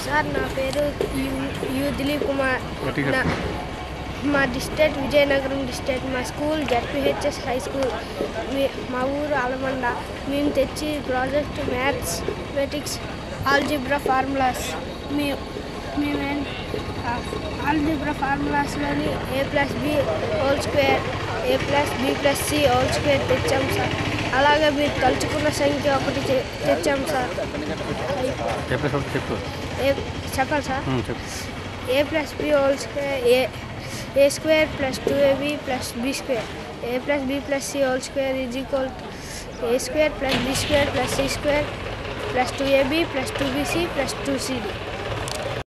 sir నా పేరు you- you Dilip Kumar గట్టిగా నా మా డిస్ట్రిక్ట్ విజయనగరం డిస్ట్రిక్ట్ మా స్కూల్ జడ్పిహెచ్ఎస్ హై స్కూల్ మీ- మా ఊరు ఆలమండ మేము తెచ్చి project mathematics algebra formulas మీ మేమేం ఆల్జిబ్రా ఫార్ములాస్లోని A plus B whole square A plus B plus C whole square తెచ్చాం సార్ అలాగే మీరు తలుచుకున్న సంఖ్య ఒకటి తె- తెచ్చాం సార్ ఏ ప్లస్ ఒకటి చెప్పు ఏ చెప్పాలి సార్ ఉమ్, చెప్పు A plus B whole square A A square plus two AB plus B square A plus B plus C whole square is equal A square plus B square plus C square plus two AB plus two BC plus two CD